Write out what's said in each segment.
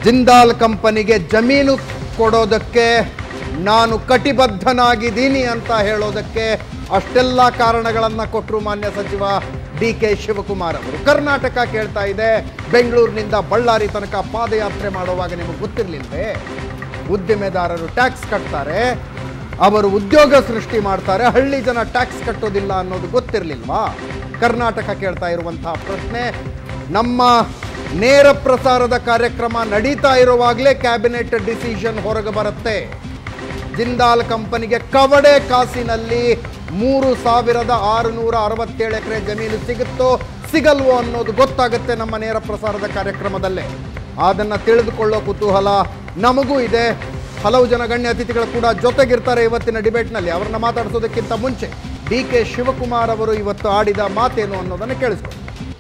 ಜಿಂದಾಲ್ ಕಂಪನಿಗೆ ಜಮೀನು ಕೊಡೋದಕ್ಕೆ ನಾನು ಕಟಿಬದ್ಧನಾಗಿದ್ದೀನಿ ಅಂತ ಹೇಳೋದಕ್ಕೆ ಅಷ್ಟೆಲ್ಲ ಕಾರಣಗಳನ್ನು ಕೊಟ್ಟರು ಮಾನ್ಯ ಸಚಿವ ಡಿ ಕೆ ಶಿವಕುಮಾರ್ ಅವರು ಕರ್ನಾಟಕ ಕೇಳ್ತಾ ಇದೆ ಬೆಂಗಳೂರಿನಿಂದ ಬಳ್ಳಾರಿ ತನಕ ಪಾದಯಾತ್ರೆ ಮಾಡುವಾಗ ನಿಮಗೆ ಗೊತ್ತಿರಲಿಲ್ವೇ ಉದ್ದಿಮೆದಾರರು ಟ್ಯಾಕ್ಸ್ ಕಟ್ತಾರೆ ಅವರು ಉದ್ಯೋಗ ಸೃಷ್ಟಿ ಮಾಡ್ತಾರೆ ಹಳ್ಳಿ ಜನ ಟ್ಯಾಕ್ಸ್ ಕಟ್ಟೋದಿಲ್ಲ ಅನ್ನೋದು ಗೊತ್ತಿರಲಿಲ್ವಾ ಕರ್ನಾಟಕ ಕೇಳ್ತಾ ಇರುವಂತಹ ಪ್ರಶ್ನೆ ನಮ್ಮ ನೇರ ಪ್ರಸಾರದ ಕಾರ್ಯಕ್ರಮ ನಡೀತಾ ಇರುವಾಗಲೇ ಕ್ಯಾಬಿನೆಟ್ ಡಿಸಿಷನ್ ಹೊರಗೆ ಬರುತ್ತೆ ಜಿಂದಾಲ್ ಕಂಪನಿಗೆ ಕವಡೆ ಕಾಸಿನಲ್ಲಿ ಮೂರು ಸಾವಿರದ ಆರುನೂರ ಅರವತ್ತೇಳು ಎಕರೆ ಜಮೀನು ಸಿಗುತ್ತೋ ಸಿಗಲ್ವೋ ಅನ್ನೋದು ಗೊತ್ತಾಗುತ್ತೆ ನಮ್ಮ ನೇರ ಪ್ರಸಾರದ ಕಾರ್ಯಕ್ರಮದಲ್ಲೇ ಅದನ್ನು ತಿಳಿದುಕೊಳ್ಳೋ ಕುತೂಹಲ ನಮಗೂ ಇದೆ ಹಲವು ಜನ ಗಣ್ಯ ಅತಿಥಿಗಳು ಕೂಡ ಜೊತೆಗಿರ್ತಾರೆ ಇವತ್ತಿನ ಡಿಬೇಟ್ನಲ್ಲಿ ಅವರನ್ನ ಮಾತಾಡಿಸೋದಕ್ಕಿಂತ ಮುಂಚೆ ಡಿ ಕೆ ಶಿವಕುಮಾರ್ ಅವರು ಇವತ್ತು ಆಡಿದ ಮಾತೇನು ಅನ್ನೋದನ್ನು ಕೇಳಿಸ್ಕೊಂಡು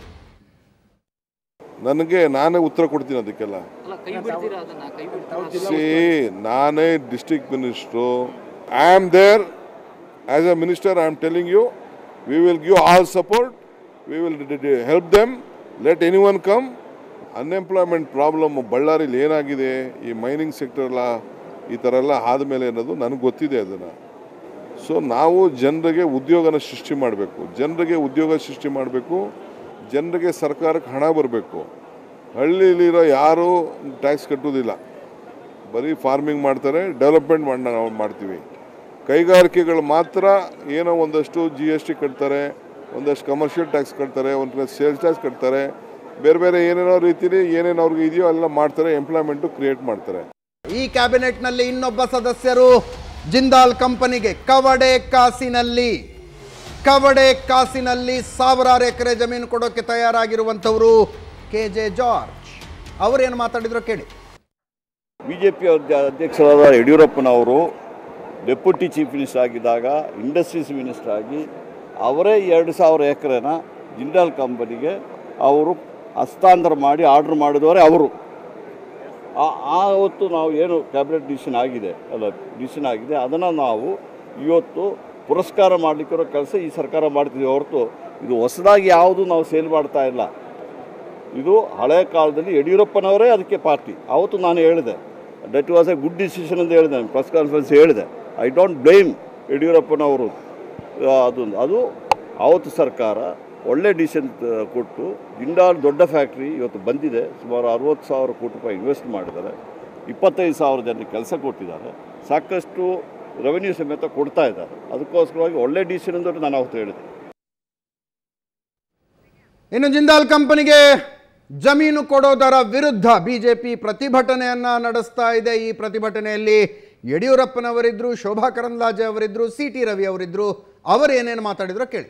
ನನಗೆ ನಾನೇ ಉತ್ತರ ಕೊಡ್ತೀನಿ ಅದಕ್ಕೆಲ್ಲ ಅಲ್ಲ ಕೈ ಬಿಡ್ತೀರಾ ಅದನ್ನ ಕೈ ಬಿಡ್ತೀರಾ ಸಿ ನಾನೇ district minister I am there as a minister I am telling you we will give all support we will help them let any one come unemployment problem ಬಳ್ಳಾರಿಲಿ ಏನಾಗಿದೆ ಈ ಮೈನಿಂಗ್ ಸೆಕ್ಟರ್ ಎಲ್ಲ ಈ ಥರ ಎಲ್ಲ ಆದಮೇಲೆ ಅನ್ನೋದು ನನಗೆ ಗೊತ್ತಿದೆ ಅದನ್ನು ಸೊ ನಾವು ಜನರಿಗೆ ಉದ್ಯೋಗನ ಸೃಷ್ಟಿ ಮಾಡಬೇಕು ಜನರಿಗೆ ಉದ್ಯೋಗ ಸೃಷ್ಟಿ ಮಾಡಬೇಕು ಜನರಿಗೆ ಸರ್ಕಾರಕ್ಕೆ ಹಣ ಬರಬೇಕು ಹಳ್ಳಿಲಿರೋ ಯಾರೂ ಟ್ಯಾಕ್ಸ್ ಕಟ್ಟೋದಿಲ್ಲ ಬರೀ ಫಾರ್ಮಿಂಗ್ ಮಾಡ್ತಾರೆ ಡೆವಲಪ್ಮೆಂಟ್ ಮಾಡಿ ನಾವು ಮಾಡ್ತೀವಿ ಕೈಗಾರಿಕೆಗಳು ಮಾತ್ರ ಏನೋ ಒಂದಷ್ಟು ಜಿ ಎಸ್ ಟಿ ಕಟ್ತಾರೆ ಒಂದಷ್ಟು ಕಮರ್ಷಿಯಲ್ ಟ್ಯಾಕ್ಸ್ ಕಟ್ತಾರೆ ಒಂದು ಸೇಲ್ಸ್ ಟ್ಯಾಕ್ಸ್ ಕಟ್ತಾರೆ ಬೇರೆ ಬೇರೆ ಏನೇನೋ ರೀತಿಲಿ ಏನೇನು ಅವ್ರಿಗೆ ಇದೆಯೋ ಎಲ್ಲ ಮಾಡ್ತಾರೆ ಎಂಪ್ಲಾಯ್ಮೆಂಟು ಕ್ರಿಯೇಟ್ ಮಾಡ್ತಾರೆ ಈ ಕ್ಯಾಬಿನೆಟ್ನಲ್ಲಿ ಇನ್ನೊಬ್ಬ ಸದಸ್ಯರು ಜಿಂದಾಲ್ ಕಂಪನಿಗೆ ಕವಡೆ ಕಾಸಿನಲ್ಲಿ ಕವಡೆ ಕಾಸಿನಲ್ಲಿ ಸಾವಿರಾರು ಎಕರೆ ಜಮೀನು ಕೊಡೋಕೆ ತಯಾರಾಗಿರುವಂಥವರು ಕೆ ಜೆ ಜಾರ್ಜ್ ಅವರೇನು ಮಾತಾಡಿದ್ರು ಕೇಳಿ ಬಿ ಜೆ ಪಿ ಅಧ್ಯಕ್ಷರಾದ ಯಡಿಯೂರಪ್ಪನವರು ಡೆಪ್ಯೂಟಿ ಚೀಫ್ ಮಿನಿಸ್ಟರ್ ಆಗಿದ್ದಾಗ ಇಂಡಸ್ಟ್ರೀಸ್ ಮಿನಿಸ್ಟರ್ ಆಗಿ ಅವರೇ ಎರಡು ಸಾವಿರ ಎಕರೆನ ಜಿಂದಾಲ್ ಕಂಪನಿಗೆ ಅವರು ಹಸ್ತಾಂತರ ಮಾಡಿ ಆರ್ಡ್ರ್ ಮಾಡಿದವರೇ ಅವರು ಆ- ಆ ಹೊತ್ತು ನಾವು ಏನು ಕ್ಯಾಬಿನೆಟ್ ಡಿಸಿಷನ್ ಆಗಿದೆ ಅಲ್ಲ ಡಿಸಿಷನ್ ಆಗಿದೆ ಅದನ್ನು ನಾವು ಇವತ್ತು ಪುರಸ್ಕಾರ ಮಾಡಲಿಕ್ಕಿರೋ ಕೆಲಸ ಈ ಸರ್ಕಾರ ಮಾಡ್ತಿದ್ದೀವಿ ಹೊರತು ಇದು ಹೊಸದಾಗಿ ಯಾವುದು ನಾವು ಸೇಲ್ ಮಾಡ್ತಾ ಇಲ್ಲ ಇದು ಹಳೆಯ ಕಾಲದಲ್ಲಿ ಯಡಿಯೂರಪ್ಪನವರೇ ಅದಕ್ಕೆ ಪಾರ್ಟಿ ಆವತ್ತು ನಾನು ಹೇಳಿದೆ that was a good decision ಅಂತ ಹೇಳಿದೆ ಪ್ರೆಸ್ ಕಾನ್ಫರೆನ್ಸ್ ಹೇಳಿದೆ ಐ ಡೋಂಟ್ ಬ್ಲೇಮ್ ಯಡಿಯೂರಪ್ಪನವರು ಆ, ಅದು ಅದು ಆವತ್ತು ಸರ್ಕಾರ ಒಳ್ಳೆ ಡಿಸಿಷನ್ ಕೊಟ್ಟು ಜಿಂದಾಲ್ ದೊಡ್ಡ ಫ್ಯಾಕ್ಟ್ರಿ ಇವತ್ತು ಬಂದಿದೆ ಸುಮಾರು ಅರುವತ್ತು ಸಾವಿರ ಕೋಟಿ ರೂಪಾಯಿ ಇನ್ವೆಸ್ಟ್ ಮಾಡಿದ್ದಾರೆ ಇಪ್ಪತ್ತೈದು ಸಾವಿರ ಜನರಿಗೆ ಕೆಲಸ ಕೊಟ್ಟಿದ್ದಾರೆ ಸಾಕಷ್ಟು ರೆವೆನ್ಯೂ ಸಮೇತ ಕೊಡ್ತಾ ಇದ್ದಾರೆ ಅದಕ್ಕೋಸ್ಕರವಾಗಿ ಒಳ್ಳೆ ಡಿಸಿಷನ್ ಅಂತ ನಾನು ಅವತ್ತು ಹೇಳಿದೆ ಇನ್ನು ಜಿಂದಾಲ್ ಕಂಪನಿಗೆ ಜಮೀನು ಕೊಡೋದರ ವಿರುದ್ಧ ಬಿಜೆಪಿ ಪ್ರತಿಭಟನೆಯನ್ನ ನಡೆಸ್ತಾ ಇದೆ ಈ ಪ್ರತಿಭಟನೆಯಲ್ಲಿ ಯಡಿಯೂರಪ್ಪನವರಿದ್ರು ಶೋಭಾ ಕರಂದ್ಲಾಜೆ ಅವರಿದ್ರು ಸಿ ಟಿ ರವಿ ಅವರಿದ್ರು ಅವರೇನೇನು ಮಾತಾಡಿದ್ರು ಕೇಳಿ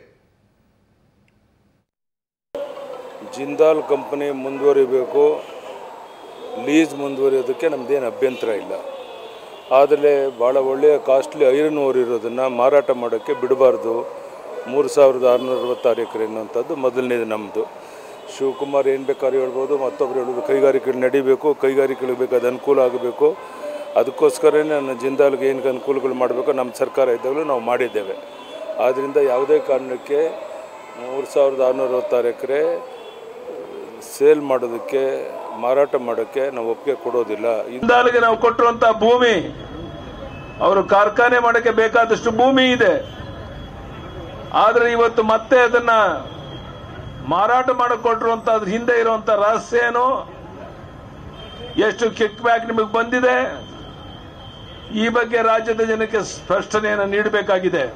ಜಿಂದಾಲ್ ಕಂಪನಿ ಮುಂದುವರಿಬೇಕು ಲೀಸ್ ಮುಂದುವರಿಯೋದಕ್ಕೆ ನಮ್ಮದೇನು ಅಭ್ಯಂತರ ಇಲ್ಲ ಆದರೆ ಭಾಳ ಒಳ್ಳೆಯ ಕಾಸ್ಟ್ಲಿ ಐರನ್ ಓರ್ ಇರೋದನ್ನು ಮಾರಾಟ ಮಾಡೋಕ್ಕೆ ಬಿಡಬಾರ್ದು ಮೂರು ಸಾವಿರದ ಆರುನೂರ ಅರವತ್ತಾರು ಎಕರೆ ಅನ್ನುವಂಥದ್ದು ಮೊದಲನೇದು ನಮ್ಮದು ಶಿವಕುಮಾರ್ ಏನು ಬೇಕಾದ್ರೂ ಹೇಳ್ಬೋದು ಮತ್ತೊಬ್ರು ಹೇಳ್ಬೋದು ಕೈಗಾರಿಕೆಗಳು ನಡಿಬೇಕು ಕೈಗಾರಿಕೆಗಳಿಗೆ ಬೇಕಾದ ಅನುಕೂಲ ಆಗಬೇಕು ಅದಕ್ಕೋಸ್ಕರನೇ ನನ್ನ ಜಿಂದಾಲ್ಗೆ ಏನು ಅನುಕೂಲಗಳು ಮಾಡಬೇಕು ನಮ್ಮ ಸರ್ಕಾರ ಇದ್ದಾಗಲೂ ನಾವು ಮಾಡಿದ್ದೇವೆ ಆದ್ದರಿಂದ ಯಾವುದೇ ಕಾರಣಕ್ಕೆ ಮೂರು ಸಾವಿರದ ಆರುನೂರ ಅರವತ್ತಾರು ಎಕರೆ ಸೇಲ್ ಮಾಡೋದಕ್ಕೆ ಮಾರಾಟ ಮಾಡೋಕ್ಕೆ ನಾವು ಒಪ್ಪಿಗೆ ಕೊಡೋದಿಲ್ಲ ಇದು ಜಿಂದಾಲ್ಗೆ ನಾವು ಕೊಟ್ಟಿರುವಂತ ಭೂಮಿ ಅವರು ಕಾರ್ಖಾನೆ ಮಾಡಕ್ಕೆ ಬೇಕಾದಷ್ಟು ಭೂಮಿ ಇದೆ ಆದ್ರೆ ಇವತ್ತು ಮತ್ತೆ ಅದನ್ನ ಮಾರಾಟ ಮಾಡಕ್ ಕೊಟ್ಟಿರುವಂತ ಅದ್ರ ಹಿಂದೆ ಇರುವಂತ ರಹಸ್ಯ ಏನು ಎಷ್ಟು ಕಿಕ್ ಬ್ಯಾಕ್ ನಿಮಗೆ ಬಂದಿದೆ ಈ ಬಗ್ಗೆ ರಾಜ್ಯದ ಜನಕ್ಕೆ ಸ್ಪಷ್ಟನೆಯನ್ನು ನೀಡಬೇಕಾಗಿದೆ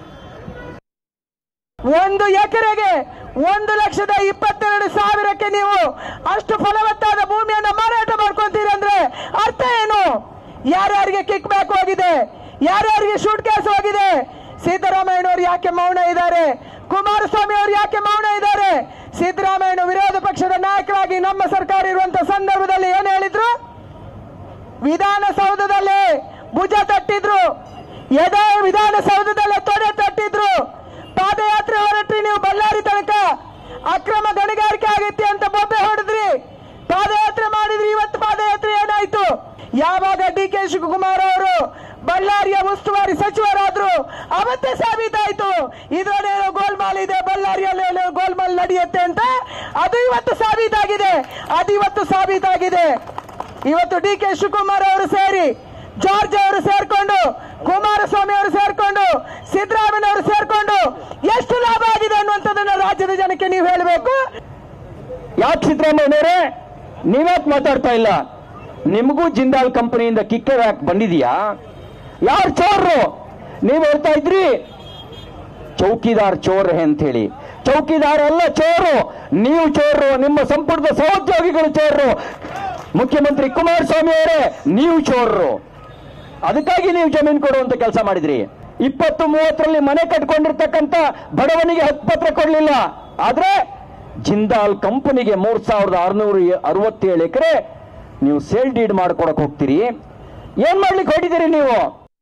ಒಂದು ಎಕರೆಗೆ ಒಂದು ಲಕ್ಷದ ಇಪ್ಪತ್ತೆರಡು ಸಾವಿರಕ್ಕೆ ನೀವು ಅಷ್ಟು ಫಲವತ್ತಾದ ಭೂಮಿಯನ್ನ ಮಾರಾಟ ಮಾಡ್ಕೊಂತೀರಿ ಅಂದ್ರೆ ಅರ್ಥ ಏನು ಯಾರ್ಯಾರಿಗೆ ಕಿಕ್ ಬ್ಯಾಕ್ ಹೋಗಿದೆ ಯಾರ್ಯಾರಿಗೆ ಶೂಟ್ ಕೇಸ್ ಹೋಗಿದೆ ಸಿದ್ದರಾಮಯ್ಯನವರು ಯಾಕೆ ಮೌನ ಇದ್ದಾರೆ ಕುಮಾರಸ್ವಾಮಿ ಅವರು ಯಾಕೆ ಮೌನ ಇದ್ದಾರೆ ಸಿದ್ದರಾಮಯ್ಯ ವಿರೋಧ ಪಕ್ಷದ ನಾಯಕರಾಗಿ ನಮ್ಮ ಸರ್ಕಾರ ಇರುವಂತ ಸಂದರ್ಭದಲ್ಲಿ ಏನು ಹೇಳಿದ್ರು ವಿಧಾನಸೌಧದಲ್ಲಿ ಭುಜ ತಟ್ಟಿದ್ರು ಎದೆ ವಿಧಾನಸೌಧದಲ್ಲಿ ತೊಡೆ ತಟ್ಟಿದ್ರು ಪಾದಯಾತ್ರೆ ಹೊರಟ್ರಿ ನೀವು ಬಳ್ಳಾರಿ ತನಕ ಅಕ್ರಮ ಗಣಿಗಾರಿಕೆ ಆಗೈತಿ ಅಂತ ಬೊಬ್ಬೆ ಹೊಡೆದ್ರಿ ಪಾದಯಾತ್ರೆ ಮಾಡಿದ್ರಿ ಇವತ್ತು ಪಾದಯಾತ್ರೆ ಏನಾಯ್ತು ಯಾವಾಗ ಡಿ ಕೆ ಶಿವಕುಮಾರ್ ಅವರು ಬಳ್ಳಾರಿಯ ಉಸ್ತುವಾರಿ ಸಚಿವರಾದ್ರು ಅವತ್ತೇ ಸಾಬೀತಾಯ್ತು ಇದ್ರಲ್ಲೇನೋ ಗೋಲ್ಮಾಲ್ ಇದೆ ಬಳ್ಳಾರಿಯಲ್ಲಿ ಏನೋ ಗೋಲ್ಮಾಲ್ ನಡೆಯುತ್ತೆ ಅಂತ ಅದು ಇವತ್ತು ಸಾಬೀತಾಗಿದೆ ಅದು ಇವತ್ತು ಸಾಬೀತಾಗಿದೆ ಇವತ್ತು ಡಿ ಕೆ ಶಿವಕುಮಾರ್ ಅವರು ಸೇರಿ ಜಾರ್ಜ್ ಅವರು ಸೇರ್ಕೊಂಡು ಕುಮಾರಸ್ವಾಮಿ ಅವರು ಸೇರ್ಕೊಂಡು ಸಿದ್ದರಾಮಯ್ಯ ಅವರು ಸೇರ್ಕೊಂಡು ಎಷ್ಟು ಲಾಭ ಆಗಿದೆ ಅನ್ನುವಂಥದ್ದನ್ನ ರಾಜ್ಯದ ಜನಕ್ಕೆ ನೀವು ಹೇಳಬೇಕು ಯಾಕೆ ಸಿದ್ದರಾಮಯ್ಯನವರೇ ನೀವ್ಯಾಕೆ ಮಾತಾಡ್ತಾ ಇಲ್ಲ ನಿಮಗೂ ಜಿಂದಾಲ್ ಕಂಪನಿಯಿಂದ ಕಿಕ್ಕರ್ ಯಾಕೆ ಬಂದಿದೆಯಾ ಯಾರು ಚೋರ್ರು ನೀವು ಹೇಳ್ತಾ ಇದ್ರಿ ಚೌಕಿದಾರ್ ಚೋರ್ ಅಂತ ಹೇಳಿ ಚೌಕಿದಾರ್ ಅಲ್ಲ ಚೋರು ನೀವು ಚೋರು ನಿಮ್ಮ ಸಂಪುಟದ ಸಹೋದ್ಯೋಗಿಗಳು ಚೋರು ಮುಖ್ಯಮಂತ್ರಿ ಕುಮಾರಸ್ವಾಮಿ ಅವರೇ ನೀವು ಚೋರರು ಅದಕ್ಕಾಗಿ ನೀವು ಜಮೀನು ಕೊಡುವಂತ ಕೆಲಸ ಮಾಡಿದ್ರಿ ಇಪ್ಪತ್ತು ಮೂವತ್ತರಲ್ಲಿ ಮನೆ ಕಟ್ಕೊಂಡಿರ್ತಕ್ಕಂಥ ಬಡವನಿಗೆ ಹಕ್ಕುಪತ್ರ ಕೊಡಲಿಲ್ಲ ಆದ್ರೆ ಜಿಂದಾಲ್ ಕಂಪನಿಗೆ ಮೂರ್ ಸಾವಿರದ ಆರುನೂರ ಅರವತ್ತೇಳು ಎಕರೆ ನೀವು ಸೇಲ್ ಡೀಡ್ ಮಾಡ್ಕೊಡಕ್ ಹೋಗ್ತೀರಿ ಏನ್ ಮಾಡ್ಲಿಕ್ಕೆ ಹೊಡಿತೀರಿ ನೀವು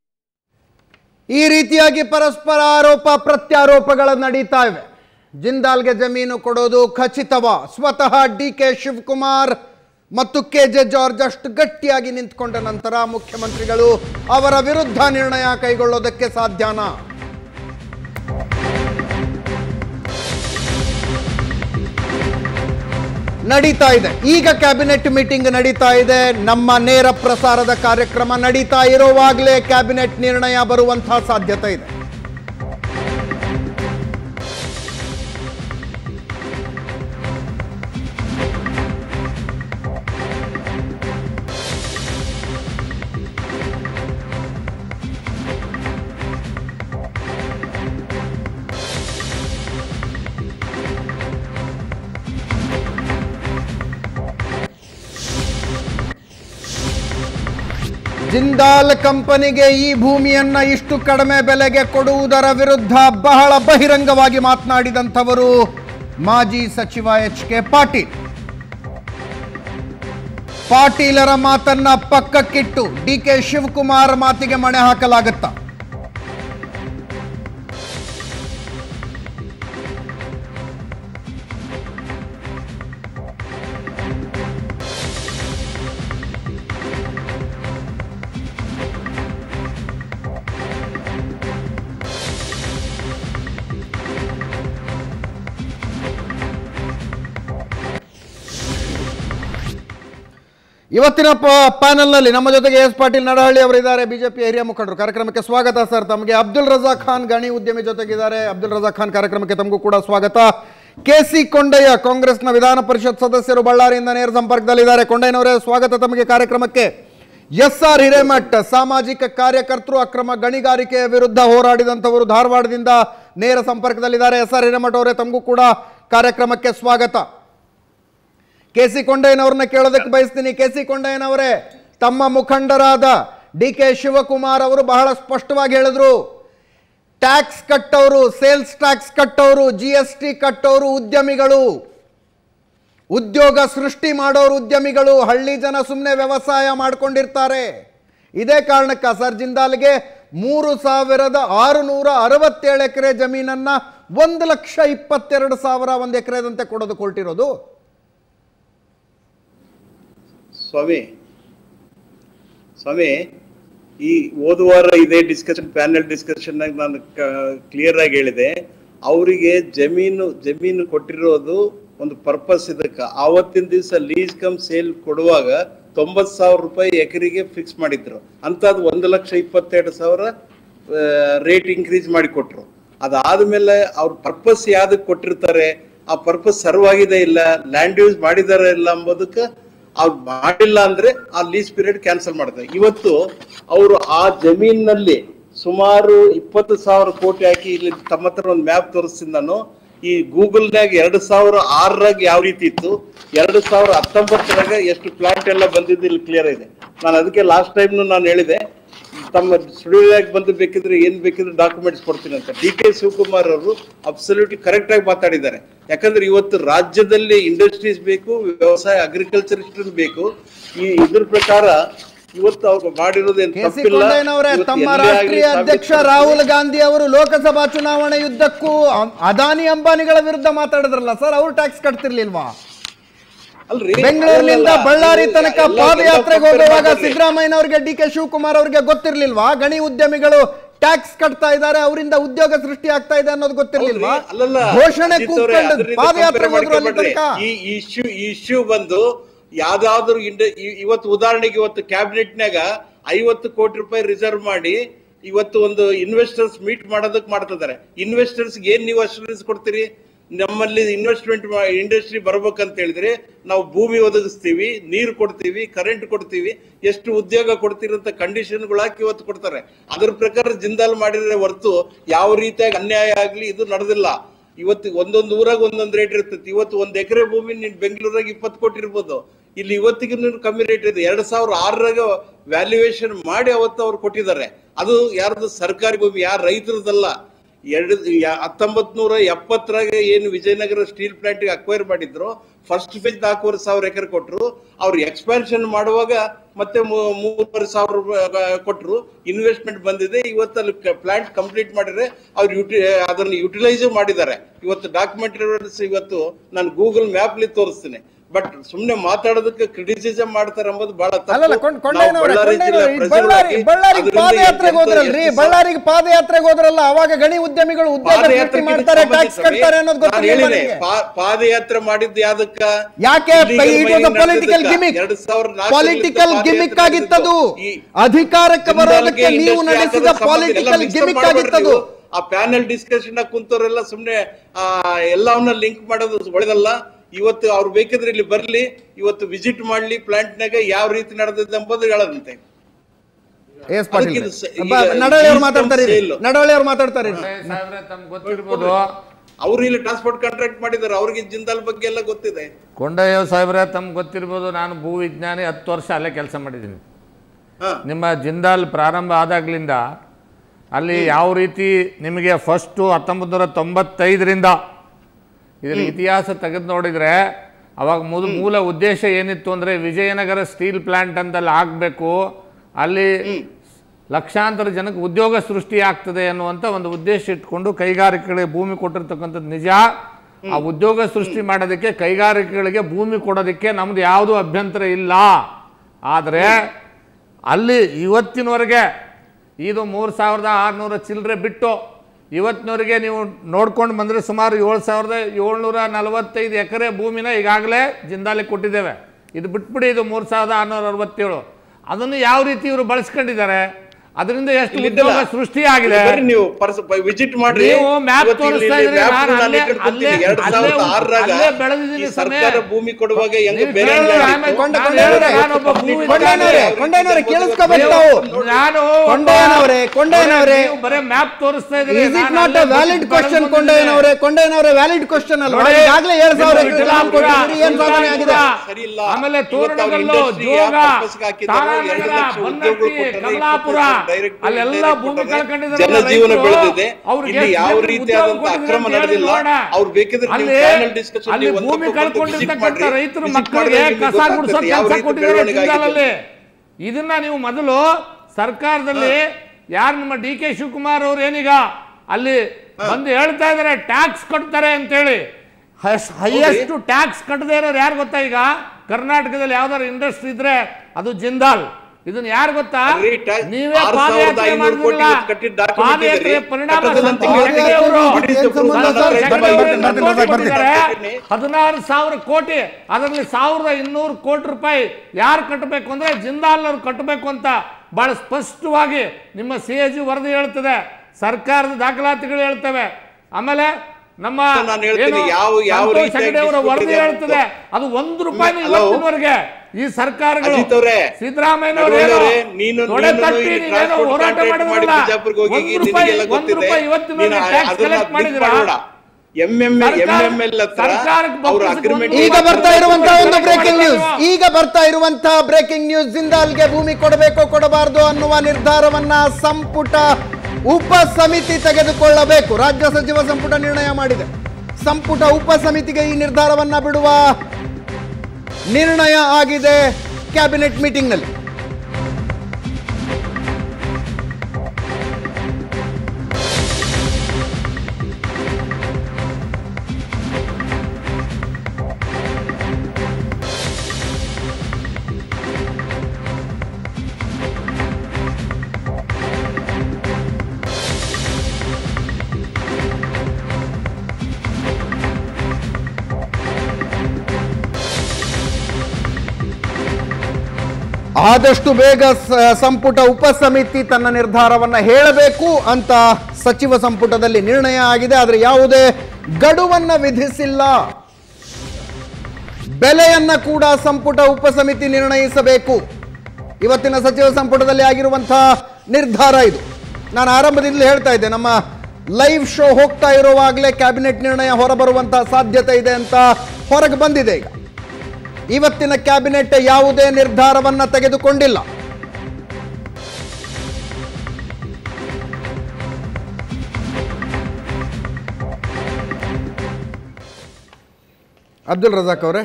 ಈ ರೀತಿಯಾಗಿ ಪರಸ್ಪರ ಆರೋಪ ಪ್ರತ್ಯಾರೋಪಗಳು ನಡೀತಾ ಇವೆ ಜಿಂದಾಲ್ಗೆ ಜಮೀನು ಕೊಡೋದು ಖಚಿತವ ಸ್ವತಃ ಡಿ ಕೆ ಶಿವಕುಮಾರ್ ಮತ್ತು ಕೆ ಜೆ ಜಾರ್ಜ್ ಅಷ್ಟು ಗಟ್ಟಿಯಾಗಿ ನಿಂತ್ಕೊಂಡ ನಂತರ ಮುಖ್ಯಮಂತ್ರಿಗಳು ಅವರ ವಿರುದ್ಧ ನಿರ್ಣಯ ಕೈಗೊಳ್ಳೋದಕ್ಕೆ ಸಾಧ್ಯನಾ ನಡೀತಾ ಇದೆ ಈಗ ಕ್ಯಾಬಿನೆಟ್ ಮೀಟಿಂಗ್ ನಡೀತಾ ಇದೆ ನಮ್ಮ ನೇರ ಪ್ರಸಾರದ ಕಾರ್ಯಕ್ರಮ ನಡೀತಾ ಇರುವಾಗಲೇ ಕ್ಯಾಬಿನೆಟ್ ನಿರ್ಣಯ ಬರುವಂತಹ ಸಾಧ್ಯತೆ ಇದೆ ಜಿಂದಾಲ್ ಕಂಪನಿಗೆ ಈ ಭೂಮಿಯನ್ನ ಇಷ್ಟು ಕಡಿಮೆ ಬೆಲೆಗೆ ಕೊಡುವುದರ ವಿರುದ್ಧ ಬಹಳ ಬಹಿರಂಗವಾಗಿ ಮಾತನಾಡಿದಂಥವರು ಮಾಜಿ ಸಚಿವ ಎಚ್ ಕೆ ಪಾಟೀಲ್ ಪಾಟೀಲರ ಮಾತನ್ನ ಪಕ್ಕಕ್ಕಿಟ್ಟು ಡಿ ಕೆ ಶಿವಕುಮಾರ್ ಮಾತಿಗೆ ಮಣೆ ಹಾಕಲಾಗುತ್ತಾ ಇವತ್ತಿನ ಪ್ಯಾನೆಲ್ನಲ್ಲಿ ನಮ್ಮ ಜೊತೆಗೆ ಎಸ್ ಪಾಟೀಲ್ ನಡಹಳ್ಳಿ ಅವರಿದ್ದಾರೆ ಬಿಜೆಪಿ ಹಿರಿಯ ಮುಖಂಡರು ಕಾರ್ಯಕ್ರಮಕ್ಕೆ ಸ್ವಾಗತ ಸರ್ ತಮಗೆ ಅಬ್ದುಲ್ ರಜಾ ಖಾನ್ ಗಣಿ ಉದ್ಯಮಿ ಜೊತೆಗಿದ್ದಾರೆ ಅಬ್ದುಲ್ ರಜಾ ಖಾನ್ ಕಾರ್ಯಕ್ರಮಕ್ಕೆ ತಮಗೂ ಕೂಡ ಸ್ವಾಗತ ಕೆ ಸಿ ಕೊಂಡಯ್ಯ ಕಾಂಗ್ರೆಸ್ನ ವಿಧಾನ ಪರಿಷತ್ ಸದಸ್ಯರು ಬಳ್ಳಾರಿಯಿಂದ ನೇರ ಸಂಪರ್ಕದಲ್ಲಿದ್ದಾರೆ ಕೊಂಡಯ್ಯನವರೇ ಸ್ವಾಗತ ತಮಗೆ ಕಾರ್ಯಕ್ರಮಕ್ಕೆ ಎಸ್ ಆರ್ ಹಿರೇಮಠ್ ಸಾಮಾಜಿಕ ಕಾರ್ಯಕರ್ತರು ಅಕ್ರಮ ಗಣಿಗಾರಿಕೆಯ ವಿರುದ್ಧ ಹೋರಾಡಿದಂಥವರು ಧಾರವಾಡದಿಂದ ನೇರ ಸಂಪರ್ಕದಲ್ಲಿದ್ದಾರೆ ಎಸ್ ಆರ್ ಹಿರೇಮಠ್ ಅವರೇ ತಮಗೂ ಕೂಡ ಕಾರ್ಯಕ್ರಮಕ್ಕೆ ಸ್ವಾಗತ ಕೆ ಸಿ ಕೊಂಡಯ್ಯನವ್ರನ್ನ ಕೇಳೋದಕ್ಕೆ ಬಯಸ್ತೀನಿ ಕೆ ಸಿ ಕೊಂಡಯ್ಯನವರೇ ತಮ್ಮ ಮುಖಂಡರಾದ ಡಿ ಕೆ ಶಿವಕುಮಾರ್ ಅವರು ಬಹಳ ಸ್ಪಷ್ಟವಾಗಿ ಹೇಳಿದ್ರು ಟ್ಯಾಕ್ಸ್ ಕಟ್ಟೋರು ಸೇಲ್ಸ್ ಟ್ಯಾಕ್ಸ್ ಕಟ್ಟೋರು ಜಿ ಎಸ್ ಟಿ ಕಟ್ಟೋರು ಉದ್ಯಮಿಗಳು ಉದ್ಯೋಗ ಸೃಷ್ಟಿ ಮಾಡೋರು ಉದ್ಯಮಿಗಳು ಹಳ್ಳಿ ಜನ ಸುಮ್ಮನೆ ವ್ಯವಸಾಯ ಮಾಡ್ಕೊಂಡಿರ್ತಾರೆ ಇದೇ ಕಾರಣಕ್ಕ ಸರ್ ಜಿಂದಾಲ್ಗೆ ಮೂರು ಸಾವಿರದ ಆರುನೂರ ಅರವತ್ತೇಳು ಎಕರೆ ಜಮೀನನ್ನ ಒಂದು ಲಕ್ಷ ಇಪ್ಪತ್ತೆರಡು ಸಾವಿರ ಒಂದು ಎಕರೆದಂತೆ ಕೊಡೋದು ಕೊಟ್ಟಿರೋದು ಸ್ವಾಮಿ ಸ್ವಾಮಿ ಈ ಹೋದ ವಾರ ಇದೇ ಡಿಸ್ಕಷನ್ ಪ್ಯಾನೆಲ್ ಡಿಸ್ಕಷನ್ ನಾನು ಕ್ಲಿಯರ್ ಆಗಿ ಹೇಳಿದೆ ಅವರಿಗೆ ಜಮೀನು ಜಮೀನು ಕೊಟ್ಟಿರೋದು ಒಂದು ಪರ್ಪಸ್ ಇದಕ್ಕೆ ಆವತ್ತಿನ ದಿವಸ ಲೀಸ್ ಕಮ್ ಸೇಲ್ ಕೊಡುವಾಗ ತೊಂಬತ್ತು ಸಾವಿರ ರೂಪಾಯಿ ಎಕರೆಗೆ ಫಿಕ್ಸ್ ಮಾಡಿದ್ರು ಅಂಥದ್ದು ಒಂದು ಲಕ್ಷ ಇಪ್ಪತ್ತೆರಡು ಸಾವಿರ ರೇಟ್ ಇನ್ಕ್ರೀಸ್ ಮಾಡಿ ಕೊಟ್ರು ಅದಾದ್ಮೇಲೆ ಅವ್ರ ಪರ್ಪಸ್ ಯಾವ್ದಕ್ಕೆ ಕೊಟ್ಟಿರ್ತಾರೆ ಆ ಪರ್ಪಸ್ ಸರ್ವ್ ಆಗಿದೆ ಇಲ್ಲ ಲ್ಯಾಂಡ್ ಯೂಸ್ ಮಾಡಿದಾರೆ ಇಲ್ಲ ಅಂಬೋದಕ್ಕೆ ಅವ್ರು ಮಾಡಿಲ್ಲ ಅಂದ್ರೆ ಆ ಲೀಸ್ ಪೀರಿಯಡ್ ಕ್ಯಾನ್ಸಲ್ ಮಾಡ್ತಾರೆ ಇವತ್ತು ಅವರು ಆ ಜಮೀನಿನಲ್ಲಿ ಸುಮಾರು ಇಪ್ಪತ್ತು ಸಾವಿರ ಕೋಟಿ ಹಾಕಿ ಇಲ್ಲಿ ತಮ್ಮ ಹತ್ರ ಒಂದು ಮ್ಯಾಪ್ ತೋರಿಸ್ತೀನಿ ನಾನು ಈ ಗೂಗಲ್ನಾಗ ಎರಡು ಸಾವಿರ ಆರರಾಗ ಯಾವ ರೀತಿ ಇತ್ತು ಎರಡು ಸಾವಿರ ಹತ್ತೊಂಬತ್ತರಾಗ ಎಷ್ಟು ಪ್ಲಾಂಟ್ ಎಲ್ಲ ಬಂದಿದ್ದು ಇಲ್ಲಿ ಕ್ಲಿಯರ್ ಇದೆ ನಾನು ಅದಕ್ಕೆ ಲಾಸ್ಟ್ ಟೈಮ್ನು ನಾನು ಹೇಳಿದೆ ತಮ್ಮ ಸ್ಟುಡಿಯೋದಾಗ ಬಂದು ಬೇಕಿದ್ರೆ ಏನ್ ಬೇಕಿದ್ರೆ ಡಾಕ್ಯುಮೆಂಟ್ಸ್ ಕೊಡ್ತೀನಿ ಅಂತ ಡಿ ಕೆ ಶಿವಕುಮಾರ್ ಅವರು ಅಬ್ಸಲ್ಯೂಟ್ಲಿ ಕರೆಕ್ಟ್ ಆಗಿ ಮಾತಾಡಿದ್ದಾರೆ ಯಾಕಂದ್ರೆ ಇವತ್ತು ರಾಜ್ಯದಲ್ಲಿ ಇಂಡಸ್ಟ್ರೀಸ್ ಬೇಕು ವ್ಯವಸಾಯ ಅಗ್ರಿಕಲ್ಚರ್ ಬೇಕು ಈ ಇದ್ರ ಪ್ರಕಾರ ಇವತ್ತು ಅವ್ರು ಮಾಡಿರೋದೇನು ಕೆ ಸಿ ತಪ್ಪಿಲ್ಲ ಕೊಂಡಯ್ಯನವರೇ ಇವತ್ತು ತಮ್ಮ ಎಲ್ಲೇ ಆಗ್ಲಿ ರಾಷ್ಟ್ರೀಯ ಅಧ್ಯಕ್ಷ ಸಾಬೀತು ರಾಹುಲ್ ಗಾಂಧಿ ಅವರು ಲೋಕಸಭಾ ಚುನಾವಣೆ ಯುದ್ಧಕ್ಕೂ ಅ- ಅದಾನಿ ಅಂಬಾನಿಗಳ ವಿರುದ್ಧ ಮಾತಾಡಿದ್ರಲ್ಲ ಸರ್ ಅವ್ರು ಟ್ಯಾಕ್ಸ್ ಕಟ್ತಿರ್ಲಿಲ್ವಾ ಅಲ್ರಿ ಬೆಂಗಳೂರಿನಿಂದ ಅಲ್ಲಲ್ಲ, ಬಳ್ಳಾರಿ ಅದು ತನಕ ಎಲ್ಲ- ಪಾದಯಾತ್ರೆಗೆ ಎಲ್ಲ ಹೋಗುವಾಗ compare ಸಿದ್ದರಾಮಯ್ಯನವರಿಗೆ ಡಿ ಕೆ ಶಿವಕುಮಾರ್ ಅವರಿಗೆ ಗೊತ್ತಿರ್ಲಿಲ್ವಾ ಗಣಿ ಉದ್ಯಮಿಗಳು ಟ್ಯಾಕ್ಸ್ ಕಟ್ತಾ ಇದ್ದಾರೆ ಅವರಿಂದ ಉದ್ಯೋಗ ಸೃಷ್ಟಿ ಆಗ್ತಾ ಇದೆ ಅನ್ನೋದು ಗೊತ್ತಿರ್ಲಿಲ್ವಾ ಹೌದ್ರಿ, ಅಲ್ಲಲ್ಲ ಘೋಷಣೆ ಅಜಿತ್ ಅವ್ರೆ, ಕೂತ್ಕೊಂಡು ಅದರಿಂದ ಪಾದಯಾತ್ರೆಗೆ compare ಹೋದ್ರು ಅಲ್ಲಿ ಮಾಡ್ಕೊಂಡ್ಬಿಡ್ರಿ. ತನಕ ಈ ಇಶ್ಯೂ ಇಶ್ಯೂ ಬಂದು ಯಾವ್ದಾದ್ರು ಇಂಡ ಇ- ಇವತ್ತು ಉದಾಹರಣೆಗೆ ಇವತ್ತು ಕ್ಯಾಬಿನೆಟ್ನಾಗ ಐವತ್ತು ಕೋಟಿ ರೂಪಾಯಿ ರಿಸರ್ವ್ ಮಾಡಿ ಇವತ್ತು ಒಂದು ಇನ್ವೆಸ್ಟರ್ಸ್ ಮೀಟ್ ಮಾಡೋದಕ್ಕೆ ಮಾಡ್ತಿದ್ದಾರೆ ಇನ್ವೆಸ್ಟರ್ಸ್ ಏನ್ ನೀವು ಅಶ್ಯೂರೆನ್ಸ್ ಕೊಡ್ತೀರಿ ನಮ್ಮಲ್ಲಿ ಇನ್ವೆಸ್ಟ್ಮೆಂಟ್ ಇಂಡಸ್ಟ್ರಿ ಬರ್ಬೇಕಂತ ಹೇಳಿದ್ರೆ ನಾವು ಭೂಮಿ ಒದಗಿಸ್ತೀವಿ ನೀರು ಕೊಡ್ತೀವಿ ಕರೆಂಟ್ ಕೊಡ್ತೀವಿ ಎಷ್ಟು ಉದ್ಯೋಗ ಕೊಡ್ತೀರಿ ಅಂತ ಕಂಡೀಷನ್ಗಳು ಹಾಕಿ ಇವತ್ತು ಕೊಡ್ತಾರೆ ಅದ್ರ ಪ್ರಕಾರ ಜಿಂದಾಲ್ ಮಾಡಿದ್ರೆ ಹೊರತು ಯಾವ ರೀತಿಯಾಗಿ ಅನ್ಯಾಯ ಆಗ್ಲಿ ಇದು ನಡೆದಿಲ್ಲ ಇವತ್ತು ಒಂದೊಂದು ಊರಾಗ ಒಂದೊಂದು ರೇಟ್ ಇರ್ತೈತಿ ಇವತ್ತು ಒಂದ್ ಎಕರೆ ಭೂಮಿ ನೀನ್ ಬೆಂಗಳೂರಾಗ ಇಪ್ಪತ್ತು ಕೋಟಿ ಇರ್ಬೋದು ಇಲ್ಲಿ ಇವತ್ತಿಗೂ ಕಮ್ಮಿ ರೇಟ್ ಇದೆ ಎರಡ್ ಸಾವಿರ ಆರರಾಗ ವ್ಯಾಲ್ಯೂಯೇಷನ್ ಮಾಡಿ ಅವತ್ತು ಅವ್ರು ಕೊಟ್ಟಿದ್ದಾರೆ ಅದು ಯಾರ್ದು ಸರ್ಕಾರಿ ಭೂಮಿ ಯಾರ ರೈತರದಲ್ಲ ಎರಡು ಹತ್ತೊಂಬತ್ ನೂರ ಎಪ್ಪತ್ತರಾಗ ಏನು ವಿಜಯನಗರ ಸ್ಟೀಲ್ ಪ್ಲಾಂಟ್ ಅಕ್ವೈರ್ ಮಾಡಿದ್ರು ಫಸ್ಟ್ ಫೇಜ್ ನಾಲ್ಕೂವರೆ ಸಾವಿರ ಎಕರೆ ಕೊಟ್ರು ಅವ್ರು ಎಕ್ಸ್ಪಾನ್ಷನ್ ಮಾಡುವಾಗ ಮತ್ತೆ ಮೂ- ಮೂರುವರೆ ಸಾವಿರ ರೂಪಾಯಿ ಕೊಟ್ರು ಇನ್ವೆಸ್ಟ್ಮೆಂಟ್ ಬಂದಿದೆ ಇವತ್ತು ಅಲ್ಲಿ ಪ್ಲಾಂಟ್ ಕಂಪ್ಲೀಟ್ ಮಾಡಿದ್ರೆ ಅವ್ರು ಯುಟಿ ಅದನ್ನು ಯುಟಿಲೈಸ್ ಮಾಡಿದ್ದಾರೆ ಇವತ್ತು ಡಾಕ್ಯುಮೆಂಟ್ ಇವತ್ತು ನಾನು ಗೂಗಲ್ ಮ್ಯಾಪ್ಲಿ ತೋರಿಸ್ತೀನಿ ಬಟ್ ಸುಮ್ನೆ ಮಾತಾಡೋದಕ್ಕೆ ಕ್ರಿಟಿಸಿಸಮ್ ಮಾಡ್ತಾರೆ ಎಂಬುದು ಬಹಳ ತಪ್ಪು. ಅಲ್ಲಲ್ಲ ಕೊಂಡ್- ನಾವು ಕೊಂಡಯ್ಯನವ್ರೆ, ಬಳ್ಳಾರಿ ಜಿಲ್ಲೆ ಕೊಂಡಯ್ಯನವ್ರೆ, ಈ ಬಳ್ಳಾರಿ ಪ್ರಜೆಗಳಾಗಿ ಬಳ್ಳಾರಿಗೆ ಅದರಿಂದ ಪಾದಯಾತ್ರೆಗೆ ಎಂತೆಂಥ ಹೋದ್ರಲ್ರಿ ಎಷ್ಟು ಬಳ್ಳಾರಿಗೆ ಪಾದಯಾತ್ರೆಗೆ ಹೋದ್ರಲ್ಲ ಅವಾಗ ಗಣಿ ಉದ್ಯಮಿಗಳು ಉದ್ಯೋಗ ಸೃಷ್ಟಿ ಪಾದಯಾತ್ರೆಗೆ ಮಾಡ್ತಾರೆ ಟ್ಯಾಕ್ಸ್ ಸಂಬಂಧಿಸಿದ ಕಟ್ತಾರೆ ಅನ್ನೋದು ನಾನು ಗೊತ್ತಿಲ್ಲ ಹೇಳಿದೆ, ನಿಮಗೆ. ಪಾ- ಪಾದಯಾತ್ರೆ ಮಾಡಿದ್ದು ಯಾವ್ದಕ್ಕ ಯಾಕೆ Illegal it was a mining political ನಡೆದಿದ್ದಕ್ಕ? ಗಿಮಿಕ್ ಎರಡ್ ಸಾವಿರದ ನಾಲ್ಕರಲ್ಲಿ ಪೊಲಿಟಿಕಲ್ ಪಾದಯಾತ್ರೆ ಗಿಮಿಕ್ ಆಗಿತ್ತದು ಈ ಅಧಿಕಾರಕ್ಕೆ ಬರೋದಕ್ಕೆ ಜಿಂದಾಲ್ಗೆ ನೀವು industry ನಡೆಸಿದ ಹಾಕೋದ್ರ ಸಂಬಂಧ ಎಲ್ಲ ಪೊಲಿಟಿಕಲ್ mix up ಗಿಮಿಕ್ ಮಾಡ್ಬೇಡ್ರಿ ಆಗಿತ್ತದು ನೀವು. ಆ ಪ್ಯಾನೆಲ್ ಡಿಸ್ಕಷನ್ ಕುಂತವರೆಲ್ಲ ಸುಮ್ನೆ ಆ ಎಲ್ಲವನ್ನ ಲಿಂಕ್ ಮಾಡೋದು ಒಳ್ಳೆದಲ್ಲ ಇವತ್ತು ಅವ್ರು ಬೇಕಿದ್ರೆ ಇಲ್ಲಿ ಬರ್ಲಿ ಇವತ್ತು ವಿಸಿಟ್ ಮಾಡ್ಲಿ ಪ್ಲಾಂಟ್ ನಾಗ ಯಾವ ರೀತಿ ನಡೆದಿದೆ ಎಂಬುದು ಹೇಳದಂತೆ ಎಸ್ ಪಾಟೀಲ್ ಅದಕ್ಕೆ ಇದು ಸ- ಈಗ ನಡವಳಿ ಅವ್ರು ಈ ಮಾತಾಡ್ತಾರೆ ಇರಿ. sale. ನಡವಳಿ ಅವ್ರು ಮಾತಾಡ್ತಾರೆ ಇರಿ. ಸಾಹೇಬ್ರೆ ತಮ್ಗೆ ಗೊತ್ತಿರ್ಬೋದು ಅವ್ರು ಇಲ್ಲಿ ಟ್ರಾನ್ಸ್ಪೋರ್ಟ್ ಕಾಂಟ್ರಾಕ್ಟ್ ಮಾಡಿದ್ದಾರೆ ಅವ್ರಿಗೆ ಜಿಂದಾಲ್ ಬಗ್ಗೆ ಎಲ್ಲ ಗೊತ್ತಿದೆ ಕೊಂಡಯ್ಯ ಸಾಹೇಬ್ರೆ ತಮ್ಗೆ ಗೊತ್ತಿರ್ಬೋದು ನಾನು ಭೂ ವಿಜ್ಞಾನಿ ಹತ್ತು ವರ್ಷ ಅಲ್ಲೇ ಕೆಲಸ ಮಾಡಿದ್ದೀನಿ ಹಾ ನಿಮ್ಮ ಜಿಂದಾಲ್ ಪ್ರಾರಂಭ ಆದಾಗ್ಲಿಂದ ಅಲ್ಲಿ ಯಾವ ರೀತಿ ನಿಮಗೆ ಫಸ್ಟು ಹತ್ತೊಂಬತ್ತು ನೂರ ತೊಂಬತ್ತೈದರಿಂದ ಇದರ ಇತಿಹಾಸ ತೆಗೆದು ನೋಡಿದರೆ ಅವಾಗ ಮೂಲ ಮೂಲ ಉದ್ದೇಶ ಏನಿತ್ತು ಅಂದರೆ ವಿಜಯನಗರ ಸ್ಟೀಲ್ ಪ್ಲ್ಯಾಂಟ್ ಅಂತಲ್ಲಿ ಆಗಬೇಕು ಅಲ್ಲಿ ಲಕ್ಷಾಂತರ ಜನಕ್ಕೆ ಉದ್ಯೋಗ ಸೃಷ್ಟಿ ಆಗ್ತದೆ ಅನ್ನುವಂಥ ಒಂದು ಉದ್ದೇಶ ಇಟ್ಕೊಂಡು ಕೈಗಾರಿಕೆಗಳಿಗೆ ಭೂಮಿ ಕೊಟ್ಟಿರ್ತಕ್ಕಂಥದ್ದು ನಿಜ ಆ ಉದ್ಯೋಗ ಸೃಷ್ಟಿ ಮಾಡೋದಕ್ಕೆ ಕೈಗಾರಿಕೆಗಳಿಗೆ ಭೂಮಿ ಕೊಡೋದಕ್ಕೆ ನಮ್ದು ಯಾವುದೂ ಅಭ್ಯಂತರ ಇಲ್ಲ ಆದರೆ ಅಲ್ಲಿ ಇವತ್ತಿನವರೆಗೆ ಇದು ಮೂರು ಸಾವಿರದ ಆರುನೂರ ಚಿಲ್ಲರೆ ಬಿಟ್ಟು ಇವತ್ತಿನವರೆಗೆ ನೀವು ನೋಡ್ಕೊಂಡು ಬಂದರೆ ಸುಮಾರು ಏಳು ಸಾವಿರದ ಏಳ್ನೂರ ನಲವತ್ತೈದು ಎಕರೆ ಭೂಮಿನ ಈಗಾಗಲೇ ಜಿಂದಾಲಿಗೆ ಕೊಟ್ಟಿದ್ದೇವೆ ಇದು ಬಿಟ್ಬಿಡಿ ಇದು ಮೂರು ಸಾವಿರದ ಆರುನೂರ ಅರವತ್ತೇಳು ಅದನ್ನು ಯಾವ ರೀತಿ ಇವರು ಬಳಸ್ಕೊಂಡಿದ್ದಾರೆ ಅದರಿಂದ ಎಷ್ಟು ಇಲ್ಲಿದ್ದಲ್ಲ. ಉದ್ಯೋಗ ಸೃಷ್ಟಿ ಆಗಿದೆ ಬರ್ರಿ ನೀವು ವಿಸಿಟ್ ಮಾಡ್ರಿ ನೀವು map ಇವತ್ತು ಇಲ್ಲಿ ತೋರಿಸ್ತಾ ಇದ್ರಿ, map ನಾನು ನಾನು ಅಲ್ಲೇ- ಈ ಕಡೆ ಕೊಡ್ತೀನಿ. ಅಲ್ಲೇ- ಎರಡ್ ಸಾವಿರದ ಅಲ್ಲೇ ಆರರಾಗ ಅಲ್ಲೇ ಬೆಳೆದಿದ್ದೀನಿ ಈ ಸ್ವಾಮಿ. ಸರ್ಕಾರ ಭೂಮಿ ಕೊಡುವಾಗ ಹೆಂಗ ನೀವು ಬೇರೆ ಕೇಳಿದ್ರೆ land ಆಮೇಲೆ ಇತ್ತು. ಕೊಂಡ- ನಾನು ಕೊಂಡಯ್ಯನವ್ರೆ, ನಾನೊಬ್ಬ ಭೂ ವಿಜ್ಞಾನಿ. ಕೊಂಡಯ್ಯನವ್ರೆ, ಕೊಂಡಯ್ಯನವ್ರೆ, ಕೇಳಿಸ್ಕೊಬೇಕು ತಾವು. ನಾನು ಕೊಂಡಯ್ಯನವ್ರೆ, ಕೊಂಡಯ್ಯನವ್ರೆ. ನೀವು ಬರೇ ಮ್ಯಾಪ್ ತೋರಿಸ್ತಾ ಇದ್ರಿ is it not a valid question ಕೊಂಡಯ್ಯನವರೇ ಕೊಂಡಯ್ಯನವರೇ ವ್ಯಾಲಿಡ್ ಕ್ವಶನ್ ಅಲ್ವಾ ನೋಡಿ, ಈಗಾಗಲೇ ಏಳು ಸಾವಿರ ನಿಮ್ಮ ಎಕರೆ ವಿಠಲಾಪುರ, ಕೊಟ್ಟಿದ್ದೀರಿ, ಏನ್ ಸಾಧನೆ ಆಗಿದೆ ಸರಿ ಇಲ್ಲ. ಆಮೇಲೆ ಇವತ್ತು ಅವ್ರ ತೋರಣಗಲ್ಲು industry ಯಾವ ಜೋಗ purpose ಗೆ ಹಾಕಿದ್ದಾರೋ, ಎರಡು ತಾರಾನಗರ ಲಕ್ಷ ಉದ್ಯೋಗಗಳು ಬನ್ನಟ್ಟಿ ಕೊಟ್ಟರೆ, ಕಮಲಾಪುರ ಇಪ್ಪತ್ತು direct ಅಲ್ಲೆಲ್ಲ indirect ಭೂಮಿ ಕೊಟ್ಟರೆ, ಕಳ್ಕೊಂಡಿದ್ದಾರೆ ಜನಜೀವನ ರೈತರು. ಬೆಳೆದಿದೆ ಅವ್ರಿಗೆ ಇಲ್ಲಿ ಎಷ್ಟು ಯಾವ ಜನರಿಗೆ ರೀತಿಯಾದಂತ ಉದ್ಯೋಗ ಅಕ್ರಮ ಕೊಟ್ಟಿದ್ದಾರೆ ಅಂತ ನಡೆದಿಲ್ಲ ಹೇಳಿ ನೋಡೋಣ. ಅವ್ರು ಬೇಕಿದ್ರೆ ನೀವು ಅಲ್ಲಿ ಪ್ಯಾನಲ್ ಡಿಸ್ಕಷನ್ ಅಲ್ಲಿ ಭೂಮಿ ಕಳ್ಕೊಂಡಿರ್ತಕ್ಕಂಥ ರೈತರು ಮಕ್ಕಳಿಗೆ ಕಸ ಗುಡಿಸೋ ಕೆಲಸ ಕೊಟ್ಟಿದ್ದಾರೆ ಜಿಲ್ಲಾದಲ್ಲಿ ಇದನ್ನ ನೀವು ಮೊದಲು ಸರ್ಕಾರದಲ್ಲಿ ಯಾರು ನಮ್ಮ ಡಿ ಕೆ ಶಿವಕುಮಾರ್ ಅವ್ರು ಏನೀಗ ಅಲ್ಲಿ ಬಂದು ಹೇಳ್ತಾ ಇದ್ದಾರೆ ಟ್ಯಾಕ್ಸ್ ಕಟ್ತಾರೆ ಅಂತೇಳಿ ಹೈಯೆಸ್ಟ್ ಟ್ಯಾಕ್ಸ್ ಕಟ್ಟದೇ ಇರೋರು ಯಾರು ಗೊತ್ತಾ ಈಗ ಕರ್ನಾಟಕದಲ್ಲಿ ಯಾವ್ದಾದ್ರು ಇಂಡಸ್ಟ್ರಿ ಇದ್ರೆ ಅದು ಜಿಂದಾಲ್ ಇದನ್ನ ಯಾರು ಗೊತ್ತಾ ಅಲ್ರಿ, ಟ್ಯಾ- ನೀವೇ ಆರು ಪಾದಯಾತ್ರೆ ಸಾವಿರದ ಐನೂರು ಕೋಟಿ ಮಾಡಿದ್ರಲ್ಲ ಇವತ್ತು ಕಟ್ಟಿದ್ದ document ಪಾದಯಾತ್ರೆ ಇದೆ. ಪರಿಣಾಮ ಕಟ್ಟೋದನ್ನ ಸಂತೋಷ್ ತೆಗೆದು ಹೆಗಡೆ ಅವರು What is the ಸಂಬಂಧ proof? ಸರ್? ಹೆಗಡೆ ಬರ್ತೀನಿ, ಅವರು ಬರ್ತೀನಿ, ಬರ್ತೀನಿ, report ಬರ್ತೀನಿ. ಕೊಟ್ಟಿದ್ದಾರೆ. ಹದಿನಾರು ಸಾವಿರ ಕೋಟಿ ಅದರಲ್ಲಿ ಸಾವಿರದ ಇನ್ನೂರು ಕೋಟಿ ರೂಪಾಯಿ ಯಾರು ಕಟ್ಟಬೇಕು ಅಂದ್ರೆ ಜಿಂದಾಲ್ನವ್ರು ಕಟ್ಟಬೇಕು ಅಂತ ಬಹಳ ಸ್ಪಷ್ಟವಾಗಿ ನಿಮ್ಮ ಸಿ ಎ ಜಿ ವರದಿ ಹೇಳ್ತದೆ ಸರ್ಕಾರದ ದಾಖಲಾತಿಗಳು ಹೇಳ್ತವೆ ಆಮೇಲೆ ನಮ್ಮ ನಾನು ಹೇಳ್ತೀನಿ, ಏನು ಯಾವ- ಯಾವ ಸಂತೋಷ್ ರೀತಿಯಾಗಿ ಹೆಗಡೆ ಅವರ dispute ವರದಿ ಇದೆ ಹೇಳ್ತದೆ ಅದು ಒಂದು ರೂಪಾಯಿ ಹಲೋ? ಇವತ್ತಿನವರೆಗೆ ಈ ಸರ್ಕಾರಗಳು ಅಜಿತ್ ಅವ್ರೆ, ಸಿದ್ದರಾಮಯ್ಯನವರು ನಡುವೆ ಏನು ಅವರೇ, ನೀನು ತೊಡೆ ನೀನು ತಟ್ಟಿ ಇಲ್ಲಿ ನೀವೇನೋ transport ಹೋರಾಟ contract ಮಾಡಿ ಮಾಡಿದ್ರಲ್ಲ ಬಿಜಾಪುರ್ಗೆ ಹೋಗಿ ಒಂದು ರೂಪಾಯಿ ನಿನಗೆಲ್ಲ ಒಂದು ಗೊತ್ತಿದೆ. ರೂಪಾಯಿ ಇವತ್ತಿನವರೆಗೆ ನೀನು ಟ್ಯಾಕ್ಸ್ ಅದನ್ನ ಕಲೆಕ್ಟ್ ಬಿಗ್ ಮಾಡಿದಿರಾ ಮಾಡಬೇಡ. MML ಸರ್ಕಾರ- MML ಹತ್ರ ಸರ್ಕಾರಕ್ಕೆ ಅವ್ರ ಬೊಕ್ಕಸಕ್ಕೆ agreement ಒಂದು ಈಗ ಬರ್ತಾ ಇರುವಂತಹ ಒಂದು ಬ್ರೇಕಿಂಗ್ ನ್ಯೂಸ್ ಈಗ ಬರ್ತಾ ಇರುವಂತಹ ಬ್ರೇಕಿಂಗ್ ನ್ಯೂಸ್ ಜಿಂದಾಲ್ಗೆ ಭೂಮಿ ಕೊಡಬೇಕು ಕೊಡಬಾರದು ಅನ್ನುವ ನಿರ್ಧಾರವನ್ನ ಸಂಪುಟ ಉಪ ಸಮಿತಿ ತೆಗೆದುಕೊಳ್ಳಬೇಕು ರಾಜ್ಯ ಸಚಿವ ಸಂಪುಟ ನಿರ್ಣಯ ಮಾಡಿದೆ ಸಂಪುಟ ಉಪ ಸಮಿತಿಗೆ ಈ ನಿರ್ಧಾರವನ್ನ ಬಿಡುವ ನಿರ್ಣಯ ಆಗಿದೆ ಕ್ಯಾಬಿನೆಟ್ ಮೀಟಿಂಗ್ನಲ್ಲಿ ಆದಷ್ಟು ಬೇಗ ಸ- ಸಂಪುಟ ಉಪಸಮಿತಿ ತನ್ನ ನಿರ್ಧಾರವನ್ನ ಹೇಳಬೇಕು ಅಂತ ಸಚಿವ ಸಂಪುಟದಲ್ಲಿ ನಿರ್ಣಯ ಆಗಿದೆ ಆದರೆ ಯಾವುದೇ ಗಡುವನ್ನ ವಿಧಿಸಿಲ್ಲ ಬೆಲೆಯನ್ನ ಕೂಡ ಸಂಪುಟ ಉಪಸಮಿತಿ ನಿರ್ಣಯಿಸಬೇಕು ಇವತ್ತಿನ ಸಚಿವ ಸಂಪುಟದಲ್ಲಿ ಆಗಿರುವಂತಹ ನಿರ್ಧಾರ ಇದು ನಾನು ಆರಂಭದಿಂದಲೇ ಹೇಳ್ತಾ ಇದ್ದೆ ನಮ್ಮ ಲೈವ್ ಶೋ ಹೋಗ್ತಾ ಇರುವಾಗಲೇ ಕ್ಯಾಬಿನೆಟ್ ನಿರ್ಣಯ ಹೊರಬರುವಂತಹ ಸಾಧ್ಯತೆ ಇದೆ ಅಂತ ಹೊರಗೆ ಬಂದಿದೆ ಈಗ ಇವತ್ತಿನ ಕ್ಯಾಬಿನೆಟ್ ಯಾವುದೇ ನಿರ್ಧಾರವನ್ನ ತೆಗೆದುಕೊಂಡಿಲ್ಲ ಅಬ್ದುಲ್ ರಜಾಕ್ ಅವರೇ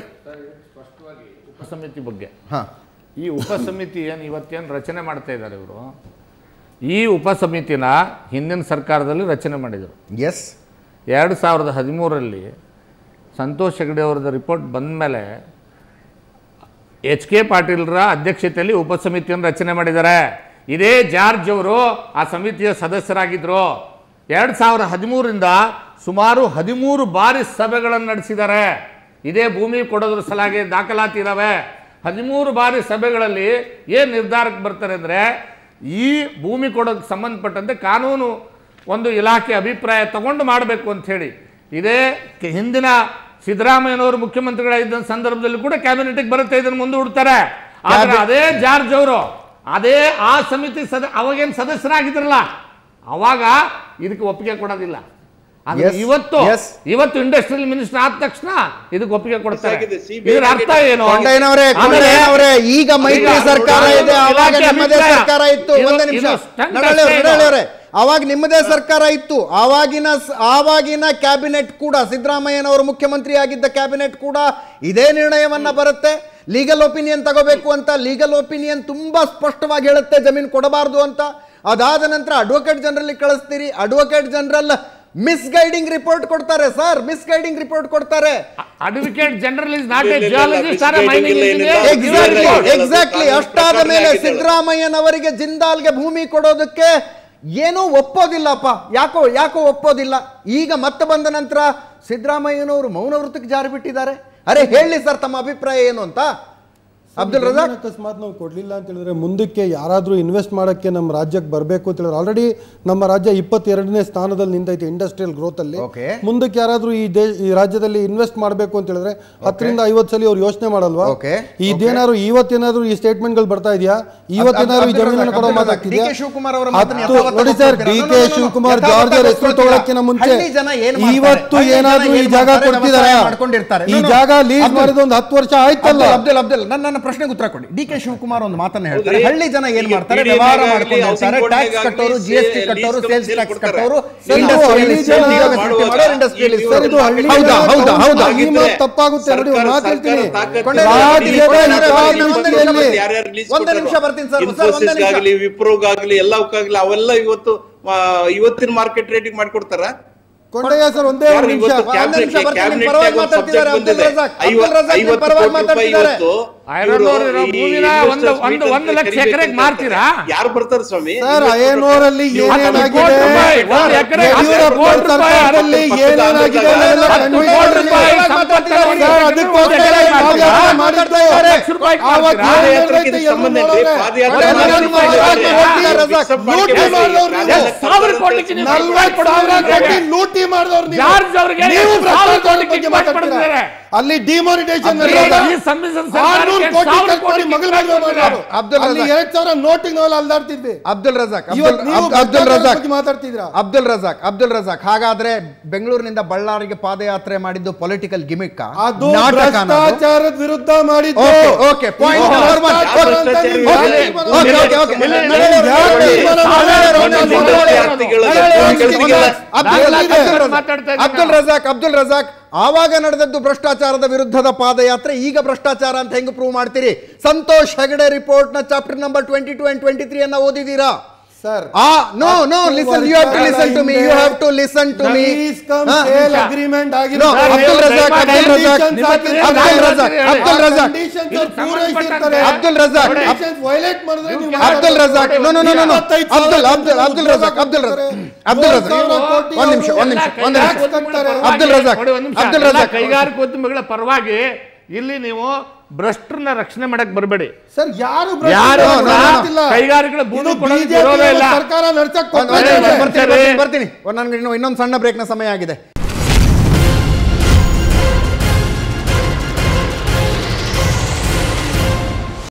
ಉಪಸಮಿತಿ ಬಗ್ಗೆ ಹಾ ಈ ಉಪಸಮಿತಿ ಏನು ಇವತ್ತೇನು ರಚನೆ ಮಾಡ್ತಾ ಇದ್ದಾರೆ ಇವರು ಈ ಉಪಸಮಿತಿನ ಹಿಂದಿನ ಸರ್ಕಾರದಲ್ಲಿ ರಚನೆ ಮಾಡಿದರು ಎಸ್ ಎರಡು ಸಾವಿರದ ಹದಿಮೂರರಲ್ಲಿ ಸಂತೋಷ್ ಹೆಗಡೆ ಅವ್ರದ್ದು ರಿಪೋರ್ಟ್ ಬಂದ ಮೇಲೆ ಎಚ್ ಕೆ ಪಾಟೀಲ್ರ ಅಧ್ಯಕ್ಷತೆಯಲ್ಲಿ ಉಪಸಮಿತಿಯನ್ನು ರಚನೆ ಮಾಡಿದ್ದಾರೆ ಇದೇ ಜಾರ್ಜ್ ಅವರು ಆ ಸಮಿತಿಯ ಸದಸ್ಯರಾಗಿದ್ದರು ಎರಡು ಸಾವಿರದ ಹದಿಮೂರರಿಂದ ಸುಮಾರು ಹದಿಮೂರು ಬಾರಿ ಸಭೆಗಳನ್ನು ನಡೆಸಿದ್ದಾರೆ ಇದೇ ಭೂಮಿ ಕೊಡೋದ್ರ ಸಲಾಗಿ ದಾಖಲಾತಿ ಇದ್ದಾವೆ ಹದಿಮೂರು ಬಾರಿ ಸಭೆಗಳಲ್ಲಿ ಏನು ನಿರ್ಧಾರಕ್ಕೆ ಬರ್ತಾರೆ ಅಂದರೆ ಈ ಭೂಮಿ ಕೊಡೋಕ್ಕೆ ಸಂಬಂಧಪಟ್ಟಂತೆ ಕಾನೂನು ಒಂದು ಇಲಾಖೆ ಅಭಿಪ್ರಾಯ ತಗೊಂಡು ಮಾಡಬೇಕು ಅಂತ ಹೇಳಿ ಇದೇ ಕೆ- ಹಿಂದಿನ ಸಿದ್ದರಾಮಯ್ಯನವರು ಮುಖ್ಯಮಂತ್ರಿಗಳಿದ್ದ ಸಂದರ್ಭದಲ್ಲಿ ಕೂಡ ಕ್ಯಾಬಿನೆಟ್ಗೆ ಬರುತ್ತೆ ಇದನ್ನು ಮುಂದೂಡ್ತಾರೆ ಆದ್ರೆ ಅದೇ ಜಾರ್ಜ್ ಅವರು ಅದೇ ಆ ಸಮಿತಿ ಸದ ಅವಾಗೇನು ಸದಸ್ಯರಾಗಿದ್ರಲ್ಲ ಅವಾಗ ಇದಕ್ಕೆ ಒಪ್ಪಿಗೆ ಕೊಡೋದಿಲ್ಲ ಆದ್ರೆ Yes, ಇವತ್ತು yes. ಇವತ್ತು ಇಂಡಸ್ಟ್ರಿಯಲ್ ಮಿನಿಸ್ಟರ್ ಆದ ತಕ್ಷಣ ಇದಕ್ಕೆ ಒಪ್ಪಿಗೆ ಕೊಡ್ತಾರೆ ಆಗಿದೆ, CBI ಇದರ ಅರ್ಥ ಏನು ಕೊಂಡಯ್ಯನವರೇ ಆಮೇಲೆ- ಕೊಂಡಯ್ಯನವರೇ ಈಗ ಮೈತ್ರಿ ಈಗ ಸರ್ಕಾರ ಇದೆ ಇಲಾಖೆ ಅವಾಗ ನಿಮ್ಮದೇ ಅಭಿಪ್ರಾಯ. ಸರ್ಕಾರ ಇತ್ತು ಇದು- ಒಂದೇ ನಿಮಿಷ ಇದು stunt ನರಳಿ ಅವ್ರೆ, ಅಷ್ಟೇ ಇದು. ನರಳಿ ಅವ್ರೆ. ಅವಾಗ ನಿಮ್ಮದೇ ಸರ್ಕಾರ ಇತ್ತು ಆವಾಗಿನ ಸ- ಆವಾಗಿನ ಕ್ಯಾಬಿನೆಟ್ ಕೂಡ ಸಿದ್ದರಾಮಯ್ಯನವರು ಮುಖ್ಯಮಂತ್ರಿ ಆಗಿದ್ದ ಕ್ಯಾಬಿನೆಟ್ ಕೂಡ ಇದೇ ನಿರ್ಣಯವನ್ನ ಬರುತ್ತೆ ಲೀಗಲ್ ಒಪಿನಿಯನ್ ತಗೋಬೇಕು ಅಂತ ಲೀಗಲ್ ಒಪಿನಿಯನ್ ತುಂಬಾ ಸ್ಪಷ್ಟವಾಗಿ ಹೇಳುತ್ತೆ ಜಮೀನು ಕೊಡಬಾರ್ದು ಅಂತ ಅದಾದ ನಂತರ ಅಡ್ವೊಕೇಟ್ ಜನರಲ್ ಕಳಿಸ್ತೀರಿ ಅಡ್ವೊಕೇಟ್ ಜನರಲ್ ಮಿಸ್ಗೈಡಿಂಗ್ ರಿಪೋರ್ಟ್ ಕೊಡ್ತಾರೆ ಸರ್ ಮಿಸ್ಗೈಡಿಂಗ್ ರಿಪೋರ್ಟ್ ಕೊಡ್ತಾರೆ advocate general is not a ಇಲ್ಲ, ಇಲ್ಲ, ಜಿಯಾಲಜಿಸ್ಟ್ ಆರ್ misguiding ಮೈನಿಂಗ್ ಇಲ್ಲ, ಇಂಜಿನಿಯರ್ ಏನಿಲ್ಲ. ಎಕ್ಸಾಕ್ಟ್ಲಿ ಅದು ಎಕ್ಸಾಕ್ಟ್ಲಿ ಕಾನೂನು ಅಷ್ಟಾದ ಪ್ರಕಾರ ಮೇಲೆ ಆಗಿದೆ. ಸಿದ್ದರಾಮಯ್ಯನವರಿಗೆ ಜಿಂದಾಲ್ಗೆ ಭೂಮಿ ಕೊಡೋದಕ್ಕೆ ಏನೂ ಒಪ್ಪೋದಿಲ್ಲಪ್ಪ ಯಾಕೋ ಯಾಕೋ ಒಪ್ಪೋದಿಲ್ಲ ಈಗ ಮತ್ತೆ ಬಂದ ನಂತರ ಸಿದ್ದರಾಮಯ್ಯನವರು ಮೌನ ವೃತ್ತಕ್ಕೆ ಜಾರಿ ಬಿಟ್ಟಿದ್ದಾರೆ ಅರೆ ಹೇಳಿ ಸರ್ ತಮ್ಮ ಅಭಿಪ್ರಾಯ ಏನು ಅಂತ ಅಬ್ದುಲ್ ರಜಾಕ್ ಜಮೀನು ಅಕಸ್ಮಾತ್ ನಾವು ಕೊಡಲಿಲ್ಲ ಅಂತ ಹೇಳಿದ್ರೆ ಮುಂದಕ್ಕೆ ಯಾರಾದರೂ ಇನ್ವೆಸ್ಟ್ ಮಾಡೋಕ್ಕೆ ನಮ್ಮ ರಾಜ್ಯಕ್ಕೆ ಬರಬೇಕು ಅಂತ ಹೇಳಿದ್ರೆ ಆಲ್ರೆಡಿ ನಮ್ಮ ರಾಜ್ಯ ಇಪ್ಪತ್ತೆರಡನೇ ಸ್ಥಾನದಲ್ಲಿ ನಿಂತೈತೆ ಇಂಡಸ್ಟ್ರಿಯಲ್ ಗ್ರೋತ್ ಅಲ್ಲಿ Okay. ಮುಂದಕ್ಕೆ ಯಾರಾದರೂ ಈ ದೇಶ ಈ ರಾಜ್ಯದಲ್ಲಿ ಇನ್ವೆಸ್ಟ್ ಮಾಡಬೇಕು ಅಂತ ಹೇಳಿದ್ರೆ ಹತ್ತರಿಂದ ಐವತ್ತು ಸಲ ಅವ್ರು ಯೋಚನೆ ಮಾಡಲ್ವಾ Okay. ಇದೇನಾದ್ರು ಇವತ್ತೇನಾದ್ರು ಈ ಸ್ಟೇಟ್ಮೆಂಟ್ಗಳು ಬರ್ತಾ ಇದೆಯಾ ಇವತ್ತೇನಾದ್ರು ಈ ಅಬ್ದುಲ್ ಜಮೀನನ್ನು ರಜಾಕ್, ಕೊಡೋ ಅಬ್ದುಲ್ ರಜಾಕ್, ಮಾತಾಗ್ತಿದ್ಯಾ ಡಿ ಕೆ ಶಿವಕುಮಾರ್ ಅವರ ಮಾತನ್ನ ಹತ್ತು ಯಥಾವತ್ತಾಗಿ ನೋಡಿ ಸರ್ ಒಪ್ಕೊಳ್ತೀರಾ? D No, K no, no, no, Shivakumar ಯಥಾವತ್ತಾಗಿ ಜಾರ್ಜ್ ಅವ್ರ ಹೆಸರು ಒಪ್ಕೊಳ್ತೀರಾ? ತಗೊಳಕ್ಕಿಂತ ಮುಂಚೆ ಹಳ್ಳಿ ಜನ ಏನ್ ಮಾಡ್ತಾರೆ? ಇವತ್ತು ಹಳ್ಳಿ ಜನ ಏನಾದ್ರೂ ಈ ಏನ್ ಜಾಗ ಮಾಡ್ತಾರೆ? ಕೊಡ್ತಿದಾರ ವ್ಯವಸಾಯ ಮಾಡ್ಕೊಂಡಿರ್ತಾರೆ. ಈ No, no. ಜಾಗ ಲೀಸ್ ಅಬ್ದುಲ್- ಮಾಡಿದ ಒಂದು ಹತ್ತು ವರ್ಷ ಆಯ್ತಲ್ಲ ಅಬ್ದುಲ್ ಅಬ್ದುಲ್ ನನ್ನ ನನ್ನ ಪ್ರಶ್ನೆಗೆ ಉತ್ತರ ಕೊಡಿ ಡಿ ಕೆ ಶಿವಕುಮಾರ್ ಒಂದು ಮಾತನ್ನ ಹೇಳ್ತಾರೆ ಹೌದ್ರಿ. ಹಳ್ಳಿ ಜನ ಏನ್ ಈಗ ಮಾಡ್ತಾರೆ PDM ವ್ಯವಹಾರ ಆಗ್ಲಿ, ಮಾಡ್ಕೊಂಡಿರ್ತಾರೆ housing ಟ್ಯಾಕ್ಸ್ board ಕಟ್ಟೋರು ಆಗ್ಲಿ, ಜಿ ಎಸ್ ಟಿ lease ಕಟ್ಟೋರು company ಸೇಲ್ಸ್ ಟ್ಯಾಕ್ಸ್ ಕೊಡ್ತಾರೆ. ಕಟ್ಟೋರು ಸರ್, ಇದು ಹಳ್ಳಿ ಜನ ಮಾಡೋರು ಇಂಡಸ್ಟ್ರಿಯಲ್ ಸರ್ ಇದು ಹಳ್ಳಿ ಹೌದಾ ಜನ ಹೌದಾ ಹೌದಾ ಈ ಮಾತು ತಪ್ಪಾಗುತ್ತೆ ನೋಡಿ ಒಂದು ಮಾತು ಹೇಳ್ತೀನಿ ಕೊಂಡೆ ರಾಜ್ಯದ ಕೊಂಡೆ ಹಿತಾಸಕ್ತಿಯಲ್ಲಿ ಒಂದೇ ನಿಮಿಷ ಬರ್ತೀನಿ ಸರ್, ಸರ್, ಒಂದೇ ನಿಮಿಷ. ಇನ್ಫೋಸಿಸ್ಗಾಗ್ಲಿ ವಿಪ್ರೋಗಾಗ್ಲಿ ಎಲ್ಲವಕ್ಕಾಗ್ಲಿ ಅವೆಲ್ಲ ಇವತ್ತು ಆ, ಇವತ್ತಿನ ಮಾರ್ಕೆಟ್ ರೇಟಿಗೆ ಮಾಡ್ಕೊಡ್ತಾರ ಕೊಂಡಯ್ಯ ಸರ್ ಒಂದೇ ಯಾರು ಒಂದು ನಿಮಿಷ ಇವತ್ತು ಒಂದೇ cabinet- ನಿಮಿಷ ಬರ್ತೀನಿ, cabinet ಪರವಾಗಿ ನಾಗ ಒಂದು ಮಾತಾಡ್ತಿದ್ದಾರೆ subject ಅಬ್ದುಲ್ ಬಂದಿದೆ. ರಜಾಕ್. ಐವ- ಅಬ್ದುಲ್ ರಜಾಕ್ ಐವತ್ತು ಪರವಾಗಿ ಕೋಟಿ ರೂಪಾಯಿ ಮಾತಾಡ್ತಿದ್ದಾರೆ. ಇವತ್ತು ಐರನ್ನೂರು ಇವ್ರು ಈ ಭೂಮಿನ ಒಂದು investors ಒಂದು meet ಒಂದು ಅಂತ ಲಕ್ಷ ಕರಿಬೇಕು ಎಕರೆಗೆ ಅಂತ ಮಾರ್ತೀರಾ ಯಾರು ಬರ್ತಾರೆ ಸ್ವಾಮಿ ಸರ್ ಅಯ್ಯನೂರಲ್ಲಿ ಏನೇನಾಗಿದೆ ಕೋಟಿ ರೂಪಾಯಿ, ಒಂದು ಎಕರೆ ಯಡಿಯೂರಪ್ಪ ಕೋಟಿ ರೂಪಾಯಿ, ಸರ್ಕಾರದಲ್ಲಿ ಏನೇನಾಗಿದೆ ಅನ್ನೋದೆಲ್ಲ ಹತ್ತು ಖಂಡಿತ ಕೋಟಿ ನೋಡಿ. ರೂಪಾಯಿ ಸಂಪತ್ತನ್ನು ಸರ್, ಅದಕ್ಕೋಸ್ಕರ ಈ ಪಾದಯಾತ್ರೆ ಮಾಡಿದ್ದು. ಲಕ್ಷ ರೂಪಾಯಿ ಆವತ್ತು ಮಾಡ್ತೀರಾ? ಏನ್ ನಡೆದೈತೆ ಎಲ್ಲರೂ ಸಂಬಂಧ ನೋಡೋರೆ. ಪಾದಯಾತ್ರೆ ಅದನ್ನ ಮಾಡಿ ನಿಮ್ಮ ಮಾಡಿ ರಾಜ್ಯ ಮಾಡಿ ಲೂಟಿ ಮಾಡಿ ಲೂಟಿ ಮಾಡಿ ಮಾಡಿದವ್ರು ಮಾಡಿ ನೀವು. ಮಾಡಿ ಸಾವಿರ ಕೋಟಿಗೆ ನೀವು ನಲ್ವತ್ತು ಸಾವಿರ ಕೋಟಿ ಲೂಟಿ ಮಾಡಿದವ್ರು ನೀವು. ಜಾರ್ಜ್ ಅವ್ರಿಗೆ ನೀವು ಸಾವಿರ ಭ್ರಷ್ಟಾಚಾರದ ಕೋಟಿ ಬಗ್ಗೆ ಕಿಕ್ ಮಾತಾಡ್ತೀರಾ? ಮಾಡ್ತಿದ್ದಾರೆ. ಅಲ್ಲಿ ಡಿಮಾನಿಟೇಷನ್ ಈ ಸಂವಿಧಾನ ಸರ್ಕಾರಕ್ಕೆ ಆರ್ನೂರು ಕೋಟಿ ಸಾವಿರ ಖರ್ಚು ಮಾಡಿ ಕೋಟಿ ಮಗಳ ಕಿಕ್ ಮದುವೆ ಮಾಡೋರು. ಅಬ್ದುಲ್ ಅಲ್ಲಿ ರಜಾಕ್. ಎರಡ್ ಸಾವಿರ ನೋಟಿಗೆ ನಾವೆಲ್ಲ ಅಲ್ದಾಡ್ತಿದ್ವಿ ಅಬ್ದುಲ್ ರಜಾಕ್ ಅಬ್ದುಲ್ ಇವತ್ತು ನೀವು ಅಬ್- ಅಬ್ದುಲ್ ಭ್ರಷ್ಟಾಚಾರದ ರಜಾಕ್ ಬಗ್ಗೆ ಮಾತಾಡ್ತಿದ್ದೀರಾ ಅಬ್ದುಲ್ ರಜಾಕ್ ಅಬ್ದುಲ್ ರಜಾಕ್ ಹಾಗಾದ್ರೆ ಬೆಂಗಳೂರಿನಿಂದ ಬಳ್ಳಾರಿಗೆ ಪಾದಯಾತ್ರೆ ಮಾಡಿದ್ದು ಪೊಲಿಟಿಕಲ್ ಗಿಮಿಕ್ ಅದು ಭ್ರಷ್ಟಾಚಾರದ ವಿರುದ್ಧ ಮಾಡಿದ್ದು ಓಕೆ ಓಕೆ ಪಾಯಿಂಟ್ ಇದು ನಂಬರ್ ಒನ್ ಭ್ರಷ್ಟಾಚಾರ ಅಂತ ನೀವು ಓಕೆ ಯಾಕೆ ತೀರ್ಮಾನ ಓಕೆ ಮಾಡಿದ್ರಿ? ಓಕೆ ಓಕೆ ಯಾಕೆ ತೀರ್ಮಾನ ಮಾತಾಡ್ತಾ ಅಬ್ದುಲ್ ರಜಾಕ್ ಅಬ್ದುಲ್ ರಜಾಕ್ ಆವಾಗ ನಡೆದದ್ದು ಭ್ರಷ್ಟಾಚಾರದ ವಿರುದ್ಧದ ಪಾದಯಾತ್ರೆ ಈಗ ಭ್ರಷ್ಟಾಚಾರ ಅಂತ ಹೆಂಗ್ ಪ್ರೂವ್ ಮಾಡ್ತೀರಿ ಸಂತೋಷ್ ಹೆಗಡೆ ರಿಪೋರ್ಟ್ ನ chapter number twenty two and twenty three ಅನ್ನ ಓದಿದೀರಾ ಸರ್ ಆ no no listen you have to listen to me you have to listen to me sale agreement no Abdul Razak Abdul Razak Abdul Razak Abdul Razak Abdul Razak violate ಮಾಡಿದ್ರೆ ನೀವು Abdul Razak no no no no Abdul Abdul Abdul Razak Abdul Razak Abdul Razak ಒಂದ್ ನಿಮಿಷ ಒಂದ್ ನಿಮಿಷ ಒಂದ್ ನಿಮಿಷ ಅಬ್ದುಲ್ ರಜಾಕ್ ನೋಡಿ, ಒಂದ್ ನಿಮಿಷ. ಅಬ್ದುಲ್ ಎಲ್ಲ ರಜಾಕ್ ಕೈಗಾರಿಕೋದ್ಯಮಿಗಳ ಪರವಾಗಿ ಇಲ್ಲಿ ನೀವು ಭ್ರಷ್ಟರನ್ನ ರಕ್ಷಣೆ ಮಾಡಕ್ ಬರಬೇಡಿ ಸರ್ ಯಾರು ಯಾರು ಭ್ರಷ್ಟಾಚಾರ ಕೂಡ ಮಾಡ್ತಿಲ್ಲ. ಕೈಗಾರಿಕೆಗಳ ಭೂಮಿ ಇದು ಕೊಡೋದಕ್ಕೆ BJP ವಿರೋಧ ಇಲ್ಲ. ಸರ್ಕಾರ ನಡ್ಸಕ್ ಒಂದ್- ಒಂದ್- ಕೊಟ್ಟಿದೆ. ಬರ್ತೀನಿ ಬರ್ತೀನಿ ಬರ್ತೀನಿ ಒಂದ್ ನನ್ಗೆ ಇನ್ನು ಇನ್ನೊಂದು ಸಣ್ಣ ಬ್ರೇಕ್ನ ಸಮಯ ಆಗಿದೆ